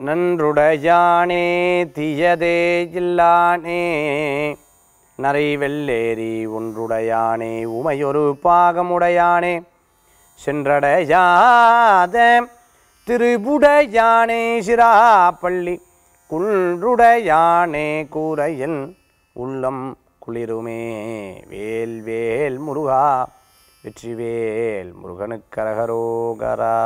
நன்றுடையானே தீயதே இல்லானே நரை வெள்ளேரி ஒன்றுடையானே உமையொரு பாகமுடையானே சென்றடையாத திருபுடையானே சிராப்பள்ளி குன்றுடையானே கூரையில் உள்ளம் குளிருமே வேல் வேல் முருகா வெற்றிவேல் முருகனுக்கரகரோகரா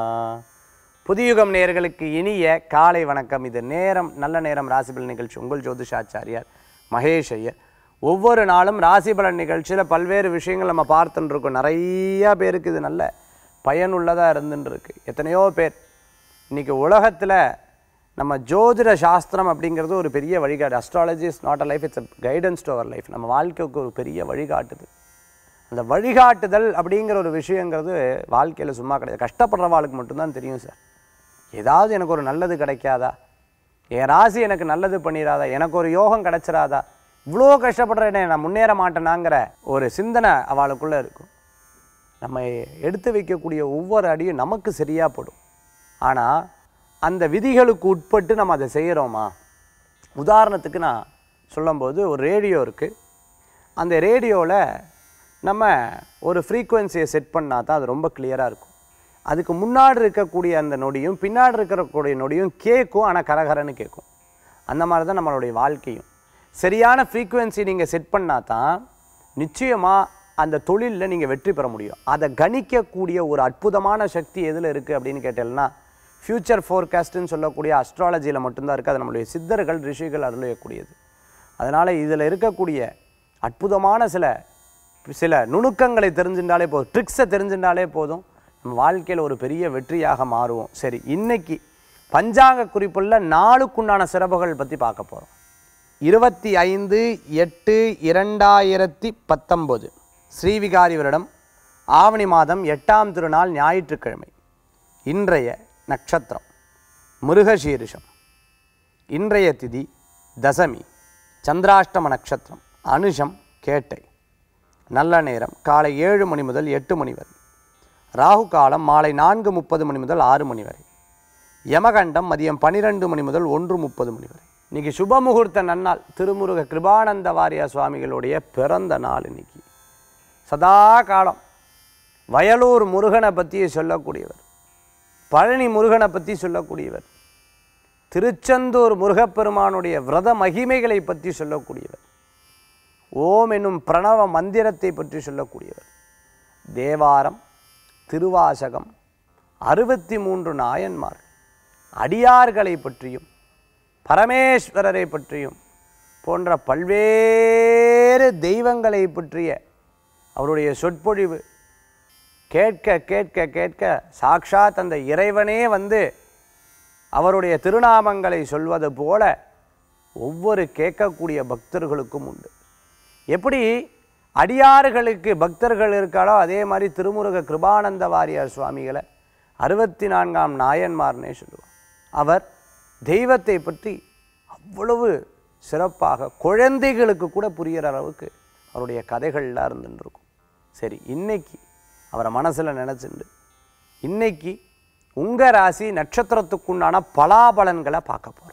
புதியுகம் நேயர்களுக்கு இனிய காலை வணக்கம் இது நேரம் நல்ல நேரம் ராசிபலன் நிகழ்ச்சி உங்கள் ஜோதிஷாச்சாரியார் மகேஷ் ஐயர் ஒவ்வொரு நாளும் ராசிபலன் நிகழ்ச்சியில் பல்வேறு விஷயங்கள் நம்ம பார்த்துட்டு இருக்கோம் நிறைய பேருக்கு இது நல்ல பயனுள்ளதாக இருந்துட்டு இருக்கு எத்தனையோ பேர் இன்னைக்கு உலகத்தில் நம்ம ஜோதிட சாஸ்திரம் அப்படிங்கிறது ஒரு பெரிய வழிகாட்டு astrology is not a life it's guidance to our life நம்ம வாழ்க்கைக்கு ஒரு பெரிய வழிகாட்டுது அந்த வழிகாட்டுதல் அப்படிங்கிற ஒரு விஷயங்கிறது வாழ்க்கையில் சும்மா கிடையாது கஷ்டப்படுறவாளுக்கு மட்டும்தான் தெரியும் சார் ஏதாவது எனக்கு ஒரு நல்லது கிடைக்காதா என் ராசி எனக்கு நல்லது பண்ணிடாதா எனக்கு ஒரு யோகம் கிடைச்சிராதா இவ்வளோ கஷ்டப்படுறேனே நான் முன்னேற மாட்டேனாங்கிற ஒரு சிந்தனை அவளுக்குள்ளே இருக்கும் நம்ம எடுத்து வைக்கக்கூடிய ஒவ்வொரு அடியும் நமக்கு சரியாக படும் ஆனால் அந்த விதிகளுக்கு உட்பட்டு நம்ம அதை செய்கிறோமா உதாரணத்துக்கு நான் சொல்லும்போது ஒரு ரேடியோ இருக்குது அந்த ரேடியோவில் நம்ம ஒரு ஃப்ரீக்குவென்சியை செட் பண்ணால் தான் அது ரொம்ப கிளியராக இருக்கும் அதுக்கு முன்னாடி இருக்கக்கூடிய அந்த நொடியும் பின்னாடி இருக்கக்கூடிய நொடியும் கேட்கும் ஆனால் கரகரன்னு கேட்கும் அந்த மாதிரி தான் நம்மளுடைய வாழ்க்கையும் சரியான ஃப்ரீக்குவென்சி நீங்கள் செட் பண்ணால் தான் நிச்சயமாக அந்த தொழிலில் நீங்கள் வெற்றி பெற முடியும் அதை கணிக்கக்கூடிய ஒரு அற்புதமான சக்தி எதில் இருக்குது அப்படின்னு கேட்டேன்னா ஃப்யூச்சர் ஃபோர்காஸ்ட்டுன்னு சொல்லக்கூடிய அஸ்ட்ராலஜியில் மட்டும்தான் இருக்குது அது நம்மளுடைய சித்தர்கள் ரிஷிகள் அருளக்கூடியது அதனால் இதில் இருக்கக்கூடிய அற்புதமான சில சில நுணுக்கங்களை தெரிஞ்சுட்டாலே போதும் ட்ரிக்ஸை தெரிஞ்சுட்டாலே போதும் நம்ம வாழ்க்கையில் ஒரு பெரிய வெற்றியாக மாறுவோம் சரி இன்னைக்கு பஞ்சாங்க குறிப்புள்ள நாளுக்குண்டான சிறப்புகள் பற்றி பார்க்க போகிறோம் இருபத்தி ஐந்து எட்டு இரண்டாயிரத்தி பத்தொம்போது ஸ்ரீவிகாரி வருடம் ஆவணி மாதம் எட்டாம் திருநாள் ஞாயிற்றுக்கிழமை இன்றைய நட்சத்திரம் மிருகசீரிஷம் இன்றைய திதி தசமி சந்திராஷ்டம நட்சத்திரம் அனுஷம் கேட்டை நல்ல நேரம் காலை ஏழு மணி முதல் எட்டு மணி வரை ராகு காலம் மாலை நான்கு முப்பது மணி முதல் ஆறு மணி வரை யமகண்டம் மதியம் பன்னிரெண்டு மணி முதல் ஒன்று முப்பது மணி வரை இன்னைக்கு சுப முகூர்த்த நன்னாள் திருமுருக கிருபானந்த வாரியா சுவாமிகளுடைய பிறந்த நாள் இன்னைக்கு சதா காலம் வயலூர் முருகனை பற்றி சொல்லக்கூடியவர் பழனி முருகனை பற்றி சொல்லக்கூடியவர் திருச்செந்தூர் முருகப்பெருமானுடைய விரத மகிமைகளை பற்றி சொல்லக்கூடியவர் ஓம் என்னும் பிரணவ மந்திரத்தை பற்றி சொல்லக்கூடியவர் தேவாரம் திருவாசகம் அறுபத்தி மூன்று நாயன்மார்கள் அடியார்களை பற்றியும் பரமேஸ்வரரை பற்றியும் போன்ற பல்வேறு தெய்வங்களை பற்றிய அவருடைய சொற்பொழிவு கேட்க கேட்க கேட்க சாக்ஷாத் அந்த இறைவனே வந்து அவருடைய திருநாமங்களை சொல்வது போல ஒவ்வொரு கேட்கக்கூடிய பக்தர்களுக்கும் உண்டு எப்படி அடியார்களுக்கு பக்தர்கள் இருக்காளோ அதே மாதிரி திருமுருக கிருபானந்த வாரியார் சுவாமிகளை அறுபத்தி நான்காம் நாயன்மார்னே சொல்லுவார் அவர் தெய்வத்தை பற்றி அவ்வளவு சிறப்பாக குழந்தைகளுக்கு கூட புரிகிற அளவுக்கு அவருடைய கதைகள்லாம் இருந்துட்டு இருக்கும் சரி இன்னைக்கு அவரை மனசில் நினச்சிண்டு இன்னைக்கு உங்கள் ராசி நட்சத்திரத்துக்குண்டான பலாபலன்களை பார்க்க போகிறோம்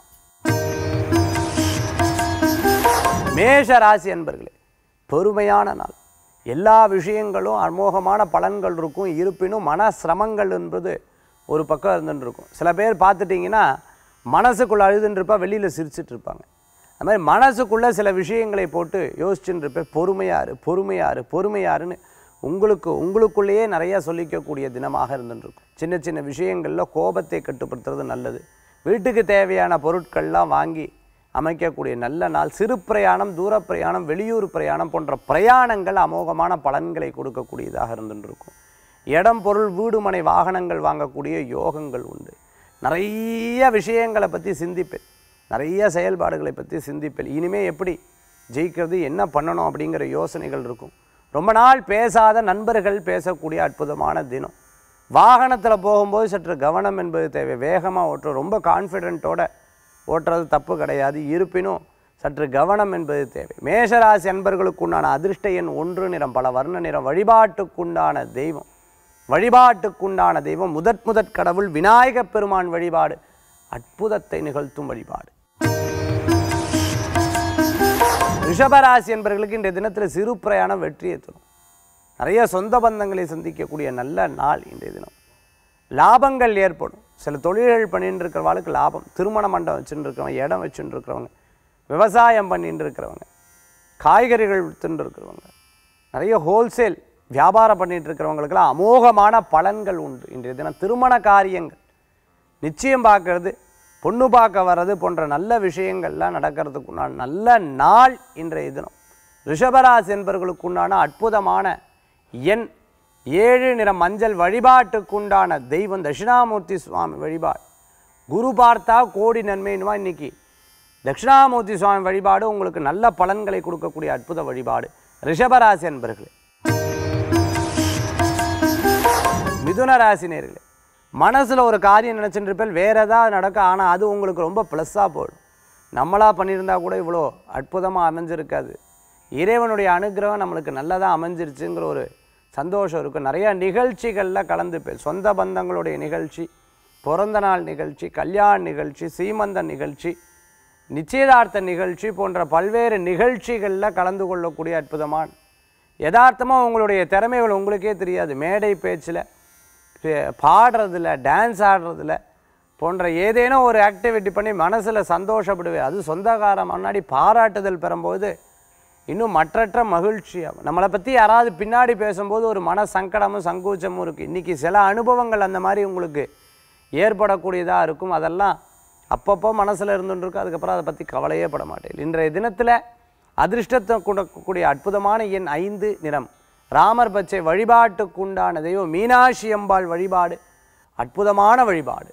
மேஷ ராசி அன்பர்களே பெருமையான நாள் எல்லா விஷயங்களும் அமோகமான பலன்கள் இருக்கும் இருப்பினும் மன சிரமங்கள் என்பது ஒரு பக்கம் இருந்துட்டு இருக்கும் சில பேர் பார்த்துட்டிங்கன்னா மனசுக்குள்ளே அழுதுன்னு இருப்பா வெளியில் சிரிச்சிட்டு இருப்பாங்க அது மாதிரி மனசுக்குள்ளே சில விஷயங்களை போட்டு யோசிச்சுட்டு இருப்பேன் பொறுமையாரு பொறுமையாரு பொறுமையாருன்னு உங்களுக்கு உங்களுக்குள்ளேயே நிறையா சொல்லிக்கக்கூடிய தினமாக இருந்துட்டு இருக்கும் சின்ன சின்ன விஷயங்களில் கோபத்தை கட்டுப்படுத்துறது நல்லது வீட்டுக்கு தேவையான பொருட்கள்லாம் வாங்கி அமைக்கக்கூடிய நல்ல நாள் சிறு பிரயாணம் தூர பிரயாணம் வெளியூர் பிரயாணம் போன்ற பிரயாணங்கள் அமோகமான பலன்களை கொடுக்கக்கூடியதாக இருந்துட்டு இருக்கும் இடம் பொருள் வீடு மனை வாகனங்கள் வாங்கக்கூடிய யோகங்கள் உண்டு நிறைய விஷயங்களை பற்றி சிந்திப்பேன் நிறைய செயல்பாடுகளை பற்றி சிந்திப்பேன் இனிமே எப்படி ஜெயிக்கிறது என்ன பண்ணணும் அப்படிங்கிற யோசனைகள் இருக்கும் ரொம்ப நாள் பேசாத நண்பர்கள் பேசக்கூடிய அற்புதமான தினம் வாகனத்தில் போகும்போது சற்று கவனம் என்பது தேவை வேகமாக ஓட்டுறோம் ரொம்ப கான்ஃபிடென்ட்டோட ஓட்டுறது தப்பு கிடையாது இருப்பினும் சற்று கவனம் என்பது தேவை மேஷராசி அன்பர்களுக்குண்டான அதிர்ஷ்ட எண் ஒன்று நிறம் பல வர்ண நிறம் வழிபாட்டுக்குண்டான தெய்வம் வழிபாட்டுக்குண்டான தெய்வம் முதற் முதற் கடவுள் விநாயகப் பெருமான் வழிபாடு அற்புதத்தை நிகழ்த்தும் வழிபாடு ரிஷபராசி என்பவர்களுக்கு இன்றைய தினத்தில் சிறு பிரயாணம் வெற்றியை தரும் நிறைய சொந்த பந்தங்களை சந்திக்கக்கூடிய நல்ல நாள் இன்றைய தினம் லாபங்கள் ஏற்படும் சில தொழில்கள் பண்ணிட்டு இருக்கிறவங்களுக்கு லாபம் திருமண மண்டபம் வச்சுட்டு இருக்கிறவங்க இடம் வச்சுட்டு இருக்கிறவங்க விவசாயம் பண்ணிட்டு இருக்கிறவங்க காய்கறிகள் வித்துட்டு இருக்கிறவங்க நிறைய ஹோல்சேல் வியாபாரம் பண்ணிட்டு இருக்கிறவங்களுக்கெல்லாம் அமோகமான பலன்கள் உண்டு இன்றைய தினம் திருமண காரியங்கள் நிச்சயம் பார்க்கறது பொண்ணு பார்க்க வர்றது போன்ற நல்ல விஷயங்கள்லாம் நடக்கிறதுக்குண்டான நல்ல நாள் இன்றைய தினம் ரிஷபராசி என்பவர்களுக்குண்டான அற்புதமான எண் ஏழு நிற மஞ்சள் வழிபாட்டுக்குண்டான தெய்வம் தட்சிணாமூர்த்தி சுவாமி வழிபாடு குரு பார்த்தா கோடி நன்மைன்னுமா இன்னைக்கு தட்சிணாமூர்த்தி சுவாமி வழிபாடு உங்களுக்கு நல்ல பலன்களை கொடுக்கக்கூடிய அற்புத வழிபாடு ரிஷபராசி என்பர்களே மிதுன ராசி நேர்களே மனசில் ஒரு காரியம் நினச்சிட்டு இருப்பேன் வேறு ஏதாவது நடக்கும் ஆனால் அது உங்களுக்கு ரொம்ப ப்ளஸ்ஸாக போயிடும் நம்மளாக பண்ணியிருந்தா கூட இவ்வளோ அற்புதமாக அமைஞ்சிருக்காது இறைவனுடைய அனுகிரகம் நம்மளுக்கு நல்லதாக அமைஞ்சிருச்சுங்கிற ஒரு சந்தோஷம் இருக்கும் நிறையா நிகழ்ச்சிகளில் கலந்துப்பேன் சொந்த பந்தங்களுடைய நிகழ்ச்சி பிறந்த நாள் நிகழ்ச்சி கல்யாண நிகழ்ச்சி சீமந்த நிகழ்ச்சி நிச்சயதார்த்த நிகழ்ச்சி போன்ற பல்வேறு நிகழ்ச்சிகளில் கலந்து கொள்ளக்கூடிய அற்புதமான யதார்த்தமாக உங்களுடைய திறமைகள் உங்களுக்கே தெரியாது மேடை பேச்சில் பே- பாடுறதுல டான்ஸ் ஆடுறதுல போன்ற ஏதேனும் ஒரு ஆக்டிவிட்டி பண்ணி மனசில் சந்தோஷப்படுவேன் அது சொந்தக்காரன் முன்னாடி பாராட்டுதல் பெறும்போது இன்னும் மற்றற்ற மகிழ்ச்சியாகும் நம்மளை பற்றி யாராவது பின்னாடி பேசும்போது ஒரு மன சங்கடமும் சங்கூச்சமும் இருக்குது இன்றைக்கி சில அனுபவங்கள் அந்த மாதிரி உங்களுக்கு ஏற்படக்கூடியதாக இருக்கும் அதெல்லாம் அப்பப்போ மனசில் இருந்துருக்கு அதுக்கப்புறம் அதை பற்றி கவலையே பட மாட்டேன் இன்றைய தினத்தில் அதிர்ஷ்டத்தை கொடுக்கக்கூடிய அற்புதமான எண் ஐந்து நிறம் ராமர் பச்சை வழிபாட்டுக்குண்டான தெய்வம் மீனாட்சி அம்பாள் வழிபாடு அற்புதமான வழிபாடு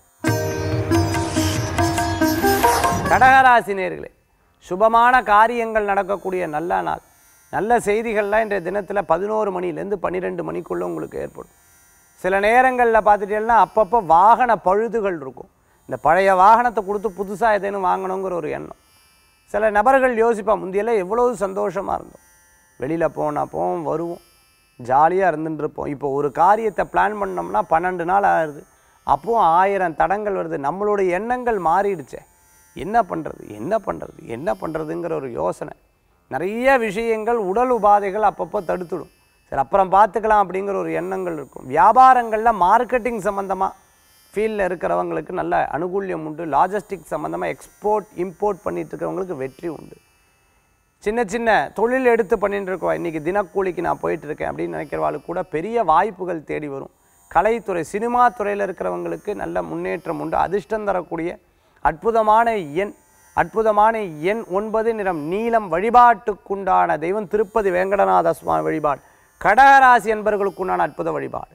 கடகராசி நேர்களே சுபமான காரியங்கள் நடக்கக்கூடிய நல்ல நாள் நல்ல செய்திகள்லாம் இன்றைய தினத்தில் பதினோரு மணிலேருந்து பன்னிரெண்டு மணிக்குள்ளே உங்களுக்கு ஏற்படும் சில நேரங்களில் பார்த்துட்டீங்கன்னா அப்பப்போ வாகன பழுதுகள் இருக்கும் இந்த பழைய வாகனத்தை கொடுத்து புதுசாக ஏதேனும் வாங்கணுங்கிற ஒரு எண்ணம் சில நபர்கள் யோசிப்பா முந்தியெல்லாம் எவ்வளவு சந்தோஷமாக இருந்தோம் வெளியில் போனால் போவோம் வருவோம் ஜாலியாக இருந்துட்டு இருப்போம் இப்போ ஒரு காரியத்தை பிளான் பண்ணோம்னா பன்னெண்டு நாள் ஆகுது அப்போவும் ஆயிரம் தடங்கள் வருது நம்மளுடைய எண்ணங்கள் மாறிடுச்சே என்ன பண்ணுறது என்ன பண்ணுறது என்ன பண்ணுறதுங்கிற ஒரு யோசனை நிறைய விஷயங்கள் உடல் உபாதைகள் அப்பப்போ தடுத்துடும் சரி அப்புறம் பார்த்துக்கலாம் அப்படிங்கிற ஒரு எண்ணங்கள் இருக்கும் வியாபாரங்களில் மார்க்கெட்டிங் சம்மந்தமாக ஃபீல்டில் இருக்கிறவங்களுக்கு நல்ல அனுகூல்யம் உண்டு லாஜிஸ்டிக் சம்மந்தமாக எக்ஸ்போர்ட் இம்போர்ட் பண்ணிட்டு இருக்கிறவங்களுக்கு வெற்றி உண்டு சின்ன சின்ன தொழில் எடுத்து பண்ணிட்டு இருக்கோம் இன்றைக்கி தினக்கூலிக்கு நான் போயிட்டு இருக்கேன் அப்படின்னு நினைக்கிறவாளுக்கு கூட பெரிய வாய்ப்புகள் தேடி வரும் கலைத்துறை சினிமா துறையில் இருக்கிறவங்களுக்கு நல்ல முன்னேற்றம் உண்டு அதிர்ஷ்டம் தரக்கூடிய அற்புதமான எண் அற்புதமான எண் ஒன்பது நிறம் நீலம் வழிபாட்டுக்குண்டான தெய்வம் திருப்பதி வேங்கடநாத சுவாமி வழிபாடு கடகராசி என்பவர்களுக்குண்டான அற்புத வழிபாடு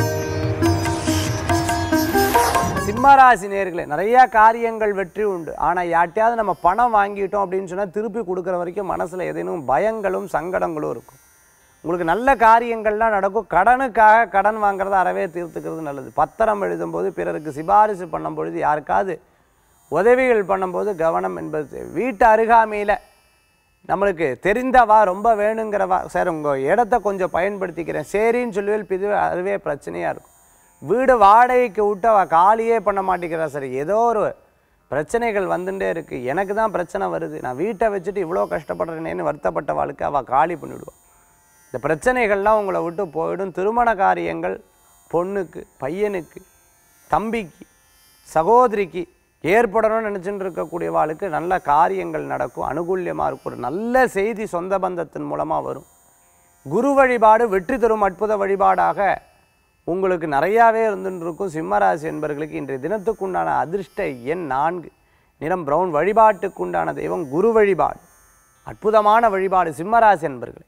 சிம்மராசி நேர்களே நிறைய காரியங்கள் வெற்றி உண்டு ஆனால் யார்ட்டையாவது நம்ம பணம் வாங்கிட்டோம் அப்படின்னு சொன்னால் திருப்பி கொடுக்குற வரைக்கும் மனசில் ஏதேனும் பயங்களும் சங்கடங்களும் இருக்கும் உங்களுக்கு நல்ல காரியங்கள்லாம் நடக்கும் கடனுக்காக கடன் வாங்குறத அறவே தீர்த்துக்கிறது நல்லது பத்திரம் எழுதும்போது பிறருக்கு சிபாரிசு பண்ணும் பொழுது யாருக்காவது உதவிகள் பண்ணும்போது கவனம் என்பது தேவை. வீட்டு அருகாமையில் நம்மளுக்கு தெரிந்தவா ரொம்ப வேணுங்கிறவா சார் உங்கள் இடத்த கொஞ்சம் பயன்படுத்திக்கிறேன் சரின்னு சொல்லுவேல் இது அதுவே பிரச்சனையாக இருக்கும் வீடு வாடகைக்கு விட்டு அவள் காலியே பண்ண மாட்டேங்கிறா சார் ஏதோ ஒரு பிரச்சனைகள் வந்துட்டே இருக்குது எனக்கு தான் பிரச்சனை வருது நான் வீட்டை வச்சுட்டு இவ்வளோ கஷ்டப்படுறேனேன்னு வருத்தப்பட்ட வாழ்க்கை அவள் காலி பண்ணிவிடுவாள் இந்த பிரச்சனைகள்லாம் உங்களை விட்டு போயிடும் திருமண காரியங்கள் பொண்ணுக்கு பையனுக்கு தம்பிக்கு சகோதரிக்கு ஏற்படணும்னு நினச்சிட்டு இருக்கக்கூடியவாளுக்கு நல்ல காரியங்கள் நடக்கும் அனுகூல்யமாக இருக்கும் ஒரு நல்ல செய்தி சொந்த பந்தத்தின் மூலமாக வரும் குரு வழிபாடு வெற்றி தரும் அற்புத வழிபாடாக உங்களுக்கு நிறையாவே இருந்துட்டு இருக்கும் சிம்மராசி என்பவர்களுக்கு இன்றைய தினத்துக்குண்டான அதிர்ஷ்ட எண் நான்கு நிறம் பிரவுன் வழிபாட்டுக்குண்டான தெய்வம் குரு வழிபாடு அற்புதமான வழிபாடு சிம்மராசி என்பர்களே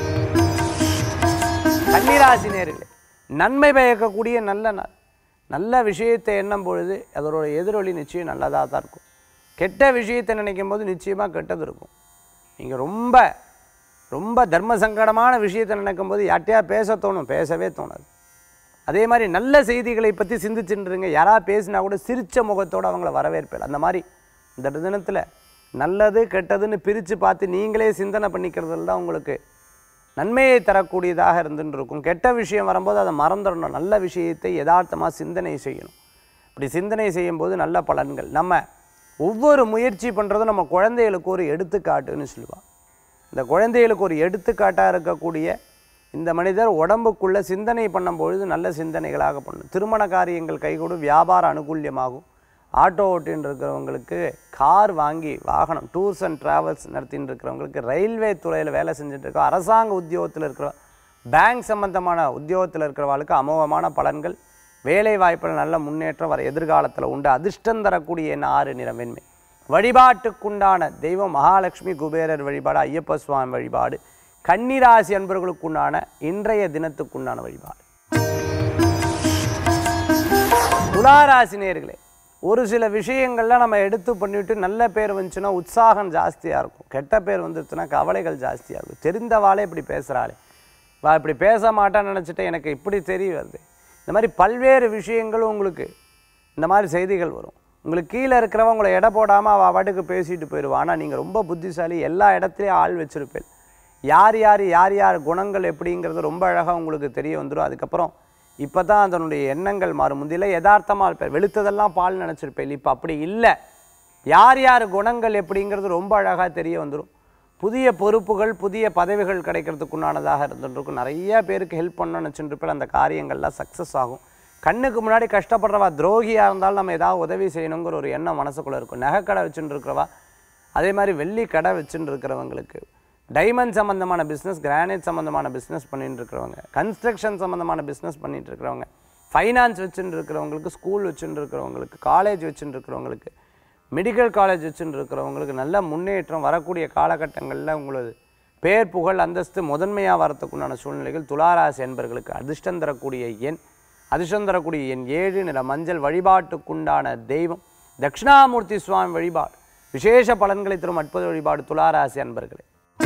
கன்னிராசி நேர்களே நன்மை பயக்கக்கூடிய நல்ல நாள் நல்ல விஷயத்தை எண்ணும் பொழுது அதோட எதிரொலி நிச்சயம் நல்லதாக தான் இருக்கும் கெட்ட விஷயத்தை நினைக்கும் போது நிச்சயமாக கெட்டது இருக்கும் நீங்கள் ரொம்ப ரொம்ப தர்ம சங்கடமான விஷயத்தை நினைக்கும் போது யார்ட்டையா பேச தோணும் பேசவே தோணாது அதே மாதிரி நல்ல செய்திகளை பற்றி சிந்திச்சுட்டுருங்க யாராவது பேசினா கூட சிரிச்ச முகத்தோடு அவங்கள வரவேற்பேன் அந்த மாதிரி இந்த தினத்தில் நல்லது கெட்டதுன்னு பிரித்து பார்த்து நீங்களே சிந்தனை பண்ணிக்கிறதுல தான் உங்களுக்கு நன்மையை தரக்கூடியதாக இருந்துட்டு இருக்கும் கெட்ட விஷயம் வரும்போது அதை மறந்துடணும் நல்ல விஷயத்தை யதார்த்தமாக சிந்தனை செய்யணும் இப்படி சிந்தனை செய்யும்போது நல்ல பலன்கள் நம்ம ஒவ்வொரு முயற்சி பண்ணுறதும் நம்ம குழந்தைகளுக்கு ஒரு எடுத்துக்காட்டுன்னு சொல்லுவாள் இந்த குழந்தைகளுக்கு ஒரு எடுத்துக்காட்டாக இருக்கக்கூடிய இந்த மனிதர் உடம்புக்குள்ளே சிந்தனை பண்ணும்பொழுது நல்ல சிந்தனைகளாக பண்ணும் திருமண காரியங்கள் கைகூடும் வியாபார அனுகூல்யமாகும் ஆட்டோ ஓட்டின்னு இருக்கிறவங்களுக்கு கார் வாங்கி வாகனம் டூர்ஸ் அண்ட் ட்ராவல்ஸ் நடத்தின்னு இருக்கிறவங்களுக்கு ரயில்வே துறையில் வேலை செஞ்சுட்டு இருக்கோம் அரசாங்க உத்தியோகத்தில் இருக்கிற பேங்க் சம்பந்தமான உத்தியோகத்தில் இருக்கிறவங்களுக்கு அமோகமான பலன்கள் வேலை வாய்ப்பில் நல்ல முன்னேற்றம் வர எதிர்காலத்தில் உண்டு அதிர்ஷ்டம் தரக்கூடிய என் ஆறு நிறம் வெண்மை வழிபாட்டுக்குண்டான தெய்வம் மகாலட்சுமி குபேரர் வழிபாடு ஐயப்ப சுவாமி வழிபாடு கன்னிராசி அன்பர்களுக்குண்டான இன்றைய தினத்துக்குண்டான வழிபாடு துளாராசி நேர்களே ஒரு சில விஷயங்கள்ல நம்ம எடுத்து பண்ணிவிட்டு நல்ல பேர் வந்துச்சுன்னா உற்சாகம் ஜாஸ்தியாக இருக்கும் கெட்ட பேர் வந்துருச்சுன்னா கவலைகள் ஜாஸ்தியாக இருக்கும் தெரிந்தவாளே இப்படி பேசுகிறாளே வா இப்படி பேச மாட்டான்னு நினச்சிட்டு எனக்கு இப்படி தெரிய வருது இந்த மாதிரி பல்வேறு விஷயங்களும் உங்களுக்கு இந்த மாதிரி செய்திகள் வரும் உங்களுக்கு கீழே இருக்கிறவங்க உங்களை எடை போடாமல் அவள் பாட்டுக்கு பேசிட்டு போயிடுவா ஆனால் நீங்கள் ரொம்ப புத்திசாலி எல்லா இடத்துலையும் ஆள் வச்சிருப்பேன் யார் யார் யார் யார் குணங்கள் எப்படிங்கிறது ரொம்ப அழகாக உங்களுக்கு தெரிய வந்துடும் அதுக்கப்புறம் இப்போ தான் அதனுடைய எண்ணங்கள் மாறும் முந்தில யதார்த்தமாக இருப்பேன் வெளுத்ததெல்லாம் பால் நினச்சிருப்பேன் இப்போ அப்படி இல்லை யார் யார் குணங்கள் எப்படிங்கிறது ரொம்ப அழகாக தெரிய வந்துடும் புதிய பொறுப்புகள் புதிய பதவிகள் கிடைக்கிறதுக்குண்டானதாக இருந்துருக்கும் நிறைய பேருக்கு ஹெல்ப் பண்ணணும்னு நினச்சிட்டு அந்த காரியங்கள்லாம் சக்ஸஸ் ஆகும் கண்ணுக்கு முன்னாடி கஷ்டப்படுறவா துரோகியாக இருந்தாலும் நம்ம ஏதாவது உதவி செய்யணுங்கிற ஒரு எண்ணம் மனசுக்குள்ளே இருக்கும் நகைக்கடை வச்சுட்டு இருக்கிறவா அதே மாதிரி வெள்ளி கடை வச்சுட்டு இருக்கிறவங்களுக்கு டைமண்ட் சம்மந்தமான பிஸ்னஸ் கிரானைட் சம்மந்தமான பிஸ்னஸ் பண்ணிட்டு இருக்கிறவங்க கன்ஸ்ட்ரக்ஷன் சம்மந்தமான பிஸ்னஸ் பண்ணிட்டு இருக்கிறவங்க ஃபைனான்ஸ் வச்சுட்டு இருக்கிறவங்களுக்கு ஸ்கூல் வச்சுட்டு இருக்கிறவங்களுக்கு காலேஜ் வச்சுட்டு இருக்கிறவங்களுக்கு மெடிக்கல் காலேஜ் வச்சுட்டு இருக்கிறவங்களுக்கு நல்ல முன்னேற்றம் வரக்கூடிய காலகட்டங்களில் உங்களது பேர் புகழ் அந்தஸ்து முதன்மையாக வரத்துக்குண்டான சூழ்நிலைகள் துளாராசி என்பர்களுக்கு அதிர்ஷ்டம் தரக்கூடிய எண் அதிர்ஷ்டம் தரக்கூடிய எண் ஏழு நிற மஞ்சள் வழிபாட்டுக்குண்டான தெய்வம் தட்சிணாமூர்த்தி சுவாமி வழிபாடு விசேஷ பலன்களை தரும் அற்புத வழிபாடு துளாராசி அன்பர்களே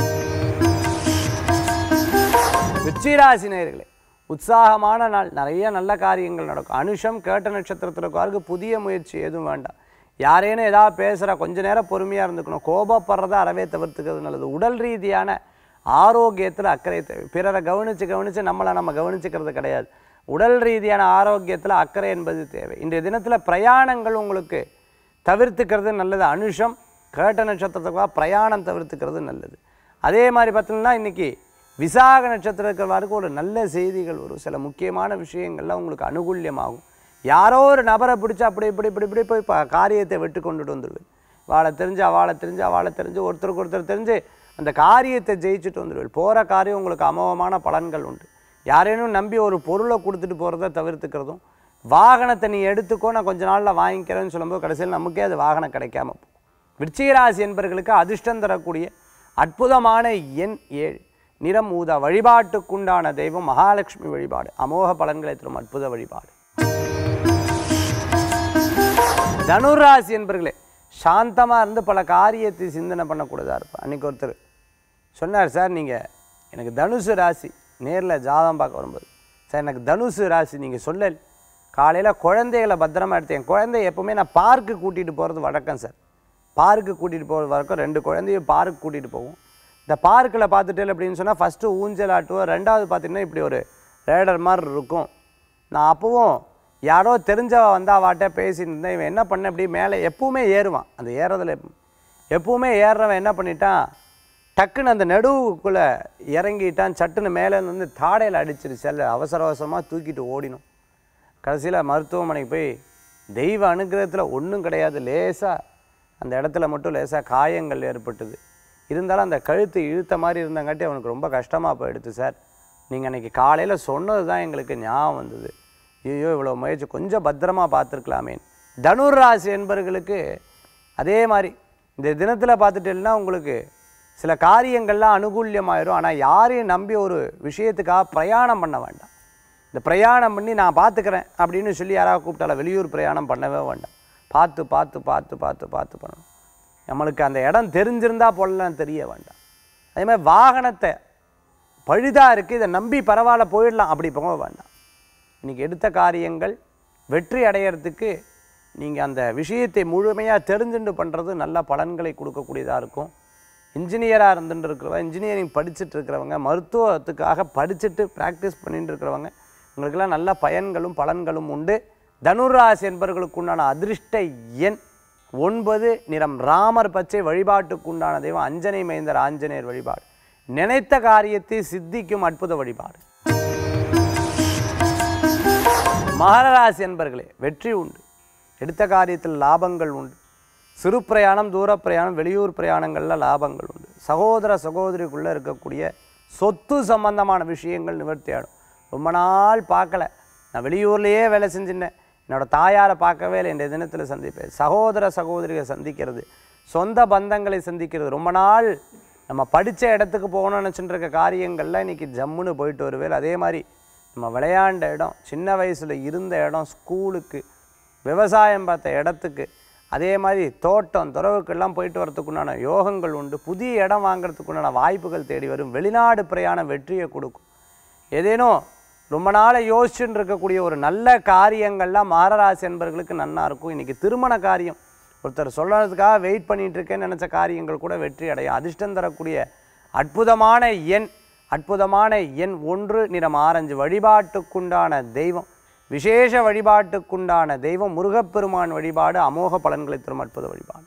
விருச்சிராசி நேயர்களே உற்சாகமான நாள் நிறைய நல்ல காரியங்கள் நடக்கும் அனுஷம் கேட்ட நட்சத்திரத்தில் இருக்கவருக்கு புதிய முயற்சி எதுவும் வேண்டாம் யாரேனும் ஏதாவது பேசுகிற கொஞ்ச நேரம் பொறுமையாக இருந்துக்கணும் கோபப்படுறத அறவே தவிர்த்துக்கிறது நல்லது உடல் ரீதியான ஆரோக்கியத்தில் அக்கறை தேவை பிறரை கவனித்து கவனித்து நம்மளை நம்ம கவனிச்சுக்கிறது கிடையாது உடல் ரீதியான ஆரோக்கியத்தில் அக்கறை என்பது தேவை இன்றைய தினத்தில் பிரயாணங்கள் உங்களுக்கு தவிர்த்துக்கிறது நல்லது அனுஷம் கேட்ட நட்சத்திரத்துக்காக பிரயாணம் தவிர்த்துக்கிறது நல்லது அதே மாதிரி பார்த்தீங்கன்னா இன்றைக்கி விசாக நட்சத்திரம் இருக்கிறவருக்கு ஒரு நல்ல செய்திகள் வரும் சில முக்கியமான விஷயங்கள்லாம் உங்களுக்கு அனுகூல்யமாகும் யாரோ ஒரு நபரை பிடிச்சி அப்படி இப்படி இப்படி இப்படி போய் ப- காரியத்தை வெட்டு கொண்டுட்டு வந்துடுவேன் வாழை தெரிஞ்சு அவாளை தெரிஞ்சு அவாளை தெரிஞ்சு ஒருத்தருக்கு ஒருத்தர் தெரிஞ்சு அந்த காரியத்தை ஜெயிச்சுட்டு வந்துடுவேன் போகிற காரியம் உங்களுக்கு அமோகமான பலன்கள் உண்டு யாரேனும் நம்பி ஒரு பொருளை கொடுத்துட்டு போகிறத தவிர்த்துக்கிறதும் வாகனத்தை நீ எடுத்துக்கோ நான் கொஞ்ச நாளில் வாங்கிக்கிறேன்னு சொல்லும்போது கடைசியில் நமக்கே அது வாகனம் கிடைக்காம போகும் விருச்சிகராசி என்பர்களுக்கு அதிர்ஷ்டம் தரக்கூடிய அற்புதமான எண் ஏழு நிறம் ஊதா வழிபாட்டுக்குண்டான தெய்வம் மகாலட்சுமி வழிபாடு அமோக பலன்களை தரும் அற்புத வழிபாடு தனுராசி என்பர்களே சாந்தமாக இருந்து பல காரியத்தை சிந்தனை பண்ணக்கூடியதாக இருப்பேன் அன்றைக்கி ஒருத்தர் சொன்னார் சார் நீங்கள் எனக்கு தனுசு ராசி நேரில் ஜாதகம் பார்க்க வரும்போது சார் எனக்கு தனுசு ராசி நீங்கள் சொல்லல் காலையில் குழந்தைகளை பத்திரமா எடுத்து என் குழந்தைய எப்போவுமே நான் பார்க்கு கூட்டிகிட்டு போகிறது வழக்கம் சார் பார்க்கு கூட்டிகிட்டு போகிறது வழக்கம் ரெண்டு குழந்தையும் பார்க்கு கூட்டிகிட்டு போவோம் இந்த பார்க்கில் பார்த்துட்டு அப்படின்னு சொன்னால் ஃபஸ்ட்டு ஊஞ்சல் ஆட்டுவோம் ரெண்டாவது பார்த்தீங்கன்னா இப்படி ஒரு ரேடர் மாதிரி இருக்கும் நான் அப்போவும் யாரோ தெரிஞ்சவ வந்து அவாட்ட பேசிட்டு இருந்தேன் இவன் என்ன பண்ண இப்படி மேலே எப்பவுமே ஏறுவான் அந்த ஏறுறதுல எப்ப- எப்பவுமே ஏறுறவன் என்ன பண்ணிட்டான் டக்குன்னு அந்த நடுவுக்குள்ளே இறங்கிட்டான் சட்டுன்னு மேலே வந்து தாடையில் அடிச்சிரு செல்ல அவசர அவசரமாக தூக்கிட்டு ஓடினோம் கடைசியில் மருத்துவமனைக்கு போய் தெய்வ அனுகிரகத்தில் ஒன்றும் கிடையாது லேசாக அந்த இடத்துல மட்டும் லேசாக காயங்கள் ஏற்பட்டது இருந்தாலும் அந்த கழுத்து இழுத்த மாதிரி இருந்தங்காட்டி அவனுக்கு ரொம்ப கஷ்டமாக போயிடுது சார் நீங்கள் அன்றைக்கி காலையில் சொன்னது தான் எங்களுக்கு ஞாபகம் வந்தது ஐயோ இவ்வளோ முயற்சி கொஞ்சம் பத்திரமா பார்த்துருக்கலாமே தனுர் ராசி என்பவர்களுக்கு அதே மாதிரி இந்த தினத்தில் பார்த்துட்டேன்னா உங்களுக்கு சில காரியங்கள்லாம் அனுகூல்யமாயிரும் ஆனால் யாரையும் நம்பி ஒரு விஷயத்துக்காக பிரயாணம் பண்ண வேண்டாம் இந்த பிரயாணம் பண்ணி நான் பார்த்துக்கிறேன் அப்படின்னு சொல்லி யாராவது கூப்பிட்டால வெளியூர் பிரயாணம் பண்ணவே வேண்டாம் பார்த்து பார்த்து பார்த்து பார்த்து பார்த்து பண்ணணும் நம்மளுக்கு அந்த இடம் தெரிஞ்சிருந்தா போடலாம் தெரிய வேண்டாம் அதே மாதிரி வாகனத்தை பழுதாக இருக்குது இதை நம்பி பரவாயில்ல போயிடலாம் அப்படி போக வேண்டாம் இன்றைக்கி எடுத்த காரியங்கள் வெற்றி அடையிறதுக்கு நீங்கள் அந்த விஷயத்தை முழுமையாக தெரிஞ்சுட்டு பண்ணுறது நல்ல பலன்களை கொடுக்கக்கூடியதாக இருக்கும் இன்ஜினியராக இருந்துட்டு இருக்கிறவங்க இன்ஜினியரிங் படிச்சுட்டு இருக்கிறவங்க மருத்துவத்துக்காக படிச்சுட்டு ப்ராக்டிஸ் பண்ணிட்டு இருக்கிறவங்க உங்களுக்கெல்லாம் நல்ல பயன்களும் பலன்களும் உண்டு தனுராசி என்பவர்களுக்கு உண்டான அதிர்ஷ்ட எண் ஒன்பது நிறம் ராமர் பச்சை வழிபாட்டுக்கு உண்டான தெய்வம் அஞ்சனை மைந்தர் ஆஞ்சநேயர் வழிபாடு நினைத்த காரியத்தை சித்திக்கும் அற்புத வழிபாடு மகர ராசி என்பர்களே வெற்றி உண்டு எடுத்த காரியத்தில் லாபங்கள் உண்டு சிறு பிரயாணம் தூர பிரயாணம் வெளியூர் பிரயாணங்களில் லாபங்கள் உண்டு சகோதர சகோதரிக்குள்ளே இருக்கக்கூடிய சொத்து சம்பந்தமான விஷயங்கள் நிவர்த்தியாடும் ரொம்ப நாள் பார்க்கல நான் வெளியூர்லேயே வேலை செஞ்சிருந்தேன் என்னோட தாயாரை பார்க்கவே இல்லை இந்த தினத்தில் சந்திப்பேன் சகோதர சகோதரிகளை சந்திக்கிறது சொந்த பந்தங்களை சந்திக்கிறது ரொம்ப நாள் நம்ம படித்த இடத்துக்கு போகணும்னு நினச்சிட்டு இருக்க காரியங்கள்லாம் இன்றைக்கி ஜம்முன்னு போயிட்டு வருவேன் அதே மாதிரி நம்ம விளையாண்ட இடம் சின்ன வயசில் இருந்த இடம் ஸ்கூலுக்கு விவசாயம் பார்த்த இடத்துக்கு அதே மாதிரி தோட்டம் துறவுக்கெல்லாம் போயிட்டு வரதுக்குண்டான யோகங்கள் உண்டு புதிய இடம் வாங்குறதுக்குண்டான வாய்ப்புகள் தேடி வரும் வெளிநாடு பிரயாணம் வெற்றியை கொடுக்கும் ஏதேனும் ரொம்ப நாளை யோசிச்சுட்டு இருக்கக்கூடிய ஒரு நல்ல காரியங்கள்லாம் மாரராசி என்பவர்களுக்கு நன்னா இருக்கும் இன்றைக்கி திருமண காரியம் ஒருத்தர் சொல்கிறதுக்காக வெயிட் பண்ணிட்டு இருக்கேன்னு நினச்ச காரியங்கள் கூட வெற்றி அடையும் அதிர்ஷ்டம் தரக்கூடிய அற்புதமான எண் அற்புதமான எண் ஒன்று நிறம் ஆரஞ்சு வழிபாட்டுக்குண்டான தெய்வம் விசேஷ வழிபாட்டுக்குண்டான தெய்வம் முருகப்பெருமான் வழிபாடு அமோக பலன்களை தரும் அற்புத வழிபாடு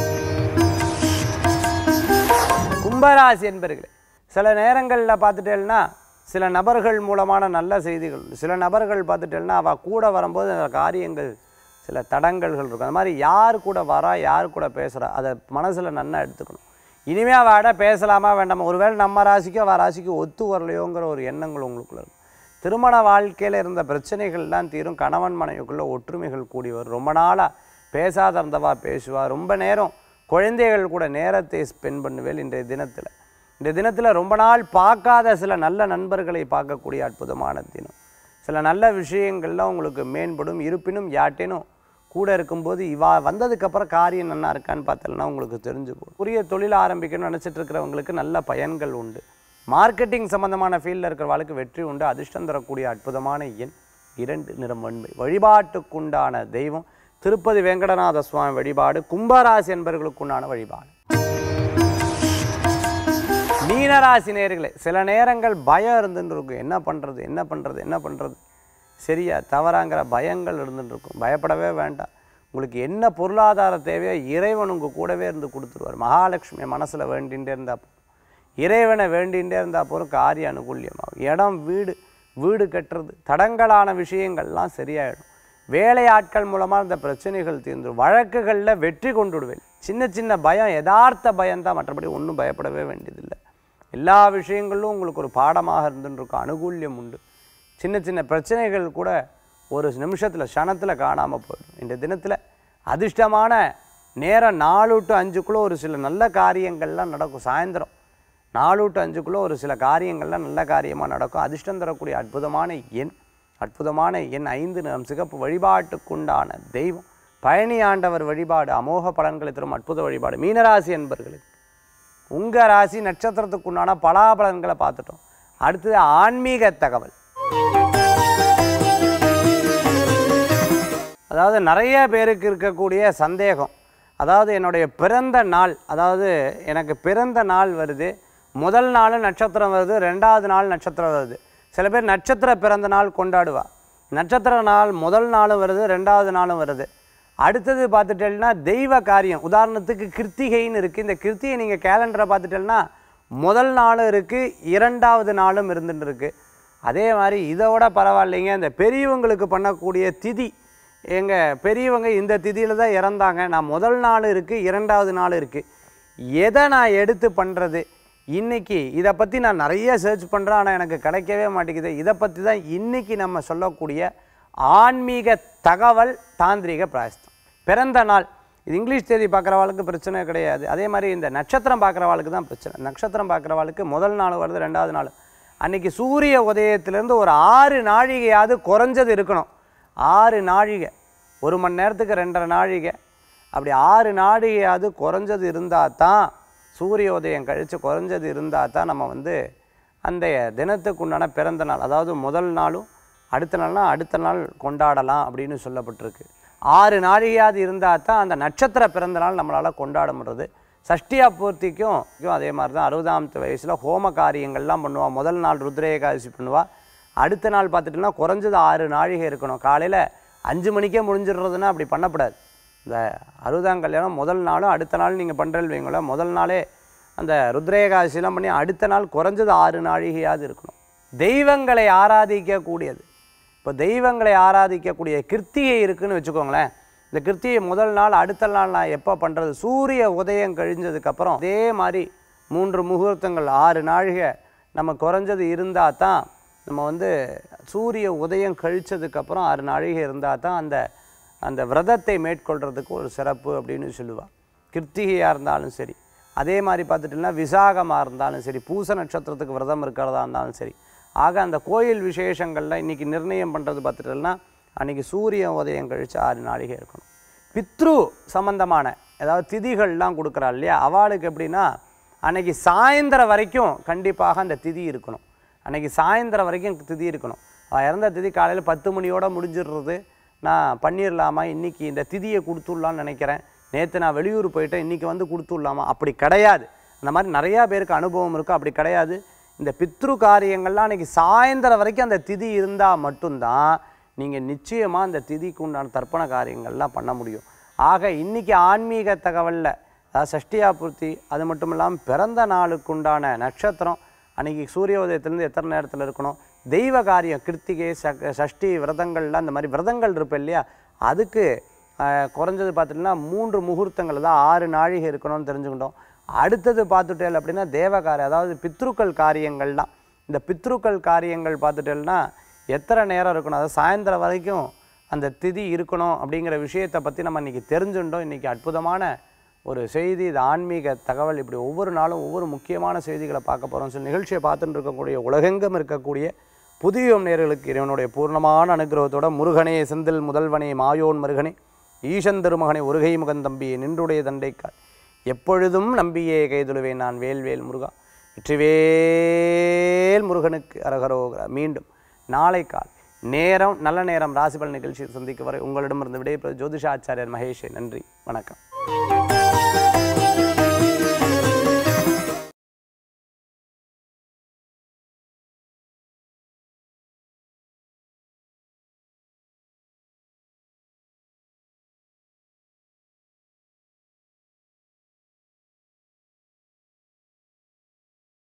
கும்பராசி என்பர்களே சில நேரங்களில் பார்த்துட்டேன்னா சில நபர்கள் மூலமான நல்ல செய்திகள் உண்டு. சில நபர்கள் பார்த்துட்டேன்னா அவள் கூட வரும்போது அந்த காரியங்கள் சில தடங்கல்கள் இருக்கும் அந்த மாதிரி யார் கூட வரா யார் கூட பேசுகிறா அதை மனசில் நன்னா எடுத்துக்கணும் இனிமே அவட பேசலாமா வேண்டாமா ஒருவேளை நம்ம ராசிக்கு அவள் ராசிக்கு ஒத்து வரலையோங்கிற ஒரு எண்ணங்கள் உங்களுக்குள்ள இருக்கும் திருமண வாழ்க்கையில் இருந்த பிரச்சனைகள்லாம் தீரும் கணவன் மனைவிக்குள்ள ஒற்றுமைகள் கூடி வரும் ரொம்ப நாளாக பேசாத இருந்தவா பேசுவா ரொம்ப நேரம் குழந்தைகள் கூட நேரத்தை ஸ்பெண்ட் பண்ணுவேன் இன்றைய தினத்தில் இந்த தினத்தில் ரொம்ப நாள் பார்க்காத சில நல்ல நண்பர்களை பார்க்கக்கூடிய அற்புதமான தினம் சில நல்ல விஷயங்கள்லாம் உங்களுக்கு மேம்படும் இருப்பினும் யாட்டேனும் கூட இருக்கும்போது இவா வந்ததுக்கப்புறம் காரியம் நல்லா இருக்கான்னு பார்த்தோம்னா உங்களுக்கு தெரிஞ்சு போகும் புதிய தொழில் ஆரம்பிக்கணும்னு நினச்சிட்டு இருக்கிறவங்களுக்கு நல்ல பயன்கள் உண்டு மார்க்கெட்டிங் சம்பந்தமான ஃபீல்டில் இருக்கிறவங்களுக்கு வெற்றி உண்டு அதிர்ஷ்டம் தரக்கூடிய அற்புதமான எண் இரண்டு நிறம் வன்மை வழிபாட்டுக்குண்டான தெய்வம் திருப்பதி வெங்கடநாத சுவாமி வழிபாடு கும்பராசி என்பவர்களுக்குண்டான வழிபாடு மீனராசி நேர்களே சில நேரங்கள் பயம் இருந்துட்டு இருக்கும் என்ன பண்ணுறது என்ன பண்ணுறது என்ன பண்ணுறது சரியா தவறாங்கிற பயங்கள் இருந்துட்டு இருக்கும் பயப்படவே வேண்டாம் உங்களுக்கு என்ன பொருளாதார தேவையோ இறைவன் உங்கள் கூடவே இருந்து கொடுத்துருவார் மகாலட்சுமி மனசில் வேண்டிகிட்டே இருந்தால் போதும் இறைவனை வேண்டிகிட்டே இருந்தால் போதும் காரிய அனுகூல்யமாகும் இடம் வீடு வீடு கட்டுறது தடங்கலான விஷயங்கள்லாம் சரியாயிடும் வேலையாட்கள் மூலமாக இந்த பிரச்சனைகள் தீர்ந்துடும் வழக்குகளில் வெற்றி கொண்டுடுவேன் சின்ன சின்ன பயம் யதார்த்த பயம்தான் மற்றபடி ஒன்றும் பயப்படவே வேண்டியதில்லை எல்லா விஷயங்களிலும் உங்களுக்கு ஒரு பாடமாக இருந்துன்னு இருக்கும் அனுகூல்யம் உண்டு சின்ன சின்ன பிரச்சனைகள் கூட ஒரு நிமிஷத்தில் க்ஷணத்தில் காணாமல் போயிடும் இந்த தினத்தில் அதிர்ஷ்டமான நேரம் நாலு டு அஞ்சுக்குள்ளே ஒரு சில நல்ல காரியங்கள்லாம் நடக்கும் சாயந்தரம் நாலு டு அஞ்சுக்குள்ளே ஒரு சில காரியங்கள்லாம் நல்ல காரியமாக நடக்கும் அதிர்ஷ்டம் தரக்கூடிய அற்புதமான எண் அற்புதமான எண் ஐந்து நிறம் சிகப்பு வழிபாட்டுக்குண்டான தெய்வம் பழனி ஆண்டவர் வழிபாடு அமோக பலன்களை தரும் அற்புத வழிபாடு மீனராசி என்பர்களுக்கு உங்கள் ராசி நட்சத்திரத்துக்குண்டான பலாபலன்களை பார்த்துட்டோம் அடுத்தது ஆன்மீக தகவல் அதாவது நிறைய பேருக்கு இருக்கக்கூடிய சந்தேகம் அதாவது என்னுடைய பிறந்த நாள் அதாவது எனக்கு பிறந்த நாள் வருது முதல் நாள் நட்சத்திரம் வருது ரெண்டாவது நாள் நட்சத்திரம் வருது சில பேர் நட்சத்திர பிறந்த நாள் கொண்டாடுவா நட்சத்திர நாள் முதல் நாளும் வருது ரெண்டாவது நாளும் வருது அடுத்தது பார்த்துட்டேன்னா தெய்வ காரியம் உதாரணத்துக்கு கிருத்திகைன்னு இருக்குது இந்த கிருத்திகை நீங்கள் கேலண்டரை பார்த்துட்டேன்னா முதல் நாளும் இருக்குது இரண்டாவது நாளும் இருந்துட்டு இருக்கு அதே மாதிரி இதோட பரவாயில்லைங்க இந்த பெரியவங்களுக்கு பண்ணக்கூடிய திதி எங்கள் பெரியவங்க இந்த திதியில் தான் இறந்தாங்க நான் முதல் நாள் இருக்குது இரண்டாவது நாள் இருக்குது எதை நான் எடுத்து பண்ணுறது இன்னைக்கு இதை பற்றி நான் நிறைய சர்ச் பண்ணுறேன் ஆனால் எனக்கு கிடைக்கவே மாட்டேங்குது இதை பற்றி தான் இன்னைக்கு நம்ம சொல்லக்கூடிய ஆன்மீக தகவல் தாந்திரிக பிராயஸ்தம் பிறந்த நாள் இது இங்கிலீஷ் தேதி பார்க்குறவாளுக்கு பிரச்சனை கிடையாது அதே மாதிரி இந்த நட்சத்திரம் பார்க்குறவாளுக்கு தான் பிரச்சனை நட்சத்திரம் பார்க்குறவாளுக்கு முதல் நாள் வருது ரெண்டாவது நாள் அன்னைக்கு சூரிய உதயத்திலேருந்து ஒரு ஆறு நாழிகையாவது குறைஞ்சது இருக்கணும் ஆறு நாழிகை ஒரு மணி நேரத்துக்கு ரெண்டரை நாழிகை அப்படி ஆறு நாழிகையாவது குறைஞ்சது இருந்தால் தான் சூரிய உதயம் கழித்து குறைஞ்சது இருந்தால் தான் நம்ம வந்து அந்த தினத்துக்கு உண்டான பிறந்த நாள் அதாவது முதல் நாளும் அடுத்த நாள்னா அடுத்த நாள் கொண்டாடலாம் அப்படின்னு சொல்லப்பட்டிருக்கு ஆறு நாழிகையாவது இருந்தால் தான் அந்த நட்சத்திர பிறந்த நாள் நம்மளால் கொண்டாட முடியுது சஷ்டியா பூர்த்திக்கும் அதே மாதிரி தான் அறுபதாமத்து வயசில் ஹோம காரியங்கள்லாம் பண்ணுவாள் முதல் நாள் ருத்ர ஏகாதசி பண்ணுவாள் அடுத்த நாள் பார்த்துட்டோம்னா குறைஞ்சது ஆறு நாழிகை இருக்கணும் காலையில் அஞ்சு மணிக்கே முடிஞ்சிடுறதுன்னா அப்படி பண்ணக்கூடாது இந்த அறுபதாம் கல்யாணம் முதல் நாளும் அடுத்த நாள் நீங்கள் பண்ணுறேன்னு வைங்களேன் முதல் நாளே அந்த ருத்ரேகாசிலாம் பண்ணி அடுத்த நாள் குறைஞ்சது ஆறு நாழிகையாவது இருக்கணும் தெய்வங்களை ஆராதிக்கக்கூடியது இப்போ தெய்வங்களை ஆராதிக்கக்கூடிய கிருத்திகை இருக்குன்னு வச்சுக்கோங்களேன் இந்த கிருத்திகை முதல் நாள் அடுத்த நாள் நான் எப்போ பண்ணுறது சூரிய உதயம் கழிஞ்சதுக்கப்புறம் அதே மாதிரி மூன்று முகூர்த்தங்கள் ஆறு நாழிகை நம்ம குறைஞ்சது இருந்தால் தான் நம்ம வந்து சூரிய உதயம் கழிச்சதுக்கப்புறம் ஆறு நாழிகை இருந்தால் தான் அந்த அந்த விரதத்தை மேற்கொள்கிறதுக்கு ஒரு சிறப்பு அப்படின்னு சொல்லுவாள் கிருத்திகையாக இருந்தாலும் சரி அதே மாதிரி பார்த்துட்டிங்கன்னா விசாகமாக இருந்தாலும் சரி பூச நட்சத்திரத்துக்கு விரதம் இருக்கிறதா இருந்தாலும் சரி ஆக அந்த கோயில் விசேஷங்களில் இன்றைக்கி நிர்ணயம் பண்ணுறது பார்த்துட்டோம்னா அன்றைக்கி சூரிய உதயம் கழித்து ஆறு நாழிகை இருக்கணும் பித்ரு சம்பந்தமான ஏதாவது திதிகள்லாம் கொடுக்குறா இல்லையா அவளுக்கு எப்படின்னா அன்னைக்கு சாயந்தரம் வரைக்கும் கண்டிப்பாக அந்த திதி இருக்கணும் அன்னைக்கு சாயந்தரம் வரைக்கும் திதி இருக்கணும் அவள் இறந்த திதி காலையில் பத்து மணியோட முடிஞ்சிடுறது நான் பண்ணிடலாமா இன்றைக்கி இந்த திதியை கொடுத்துடலான்னு நினைக்கிறேன் நேற்று நான் வெளியூர் போயிட்டேன் இன்றைக்கி வந்து கொடுத்துடலாமா அப்படி கிடையாது அந்த மாதிரி நிறையா பேருக்கு அனுபவம் இருக்கும் அப்படி கிடையாது இந்த பித்ரு காரியங்கள்லாம் அன்றைக்கி சாயந்தரம் வரைக்கும் அந்த திதி இருந்தால் மட்டும்தான் நீங்கள் நிச்சயமாக அந்த திதிக்கு உண்டான தர்ப்பண காரியங்கள்லாம் பண்ண முடியும் ஆக இன்றைக்கி ஆன்மீக தகவலில் அதாவது சஷ்டியா பூர்த்தி அது மட்டும் இல்லாமல் பிறந்த நாளுக்கு உண்டான நட்சத்திரம் அன்றைக்கி சூரிய உதயத்துலேருந்து எத்தனை நேரத்தில் இருக்கணும் தெய்வ காரியம் கிருத்திகை ச சஷ்டி விரதங்கள்லாம் இந்த மாதிரி விரதங்கள் இருப்பேன் இல்லையா அதுக்கு ஆஹ், குறைஞ்சது பார்த்துட்டிங்கன்னா மூன்று முகூர்த்தங்கள் தான் ஆறு நாழிகை இருக்கணும்னு தெரிஞ்சுக்கிட்டோம் அடுத்தது பார்த்துட்டேல் அப்படின்னா தேவகாரியம் அதாவது பித்ருக்கள் காரியங்கள்லாம் இந்த பித்ருக்கள் காரியங்கள் பார்த்துட்டேல்னா எத்தனை நேரம் இருக்கணும் அதாவது சாயந்தரம் வரைக்கும் அந்த திதி இருக்கணும் அப்படிங்கிற விஷயத்தை பற்றி நம்ம இன்றைக்கி தெரிஞ்சுட்டோம் இன்றைக்கி அற்புதமான ஒரு செய்தி இது ஆன்மீக தகவல் இப்படி ஒவ்வொரு நாளும் ஒவ்வொரு முக்கியமான செய்திகளை பார்க்க போகிறோம் சொல்லி நிகழ்ச்சியை பார்த்துட்டு இருக்கக்கூடிய உலகெங்கும் இருக்கக்கூடிய புதிய நேர்களுக்கு இறைவனுடைய பூர்ணமான அனுகிரகத்தோட முருகனே செந்தில் முதல்வனே மாயோன் மருகனே ஈசன் திருமகனை ஒருகை முகந்தம்பியே நின்றுடைய தண்டைக்கால் எப்பொழுதும் நம்பியே கைதுழுவேன் நான் வேல்வேல் முருகா வெற்றிவேல் முருகனுக்கு அரகரோகரா மீண்டும் நாளை கால் நேரம் நல்ல நேரம் ராசிபல் நிகழ்ச்சியில் சந்திக்க வரை உங்களிடமிருந்து விடைபெறுவது ஜோதிஷாச்சாரியர் மகேஷே நன்றி வணக்கம்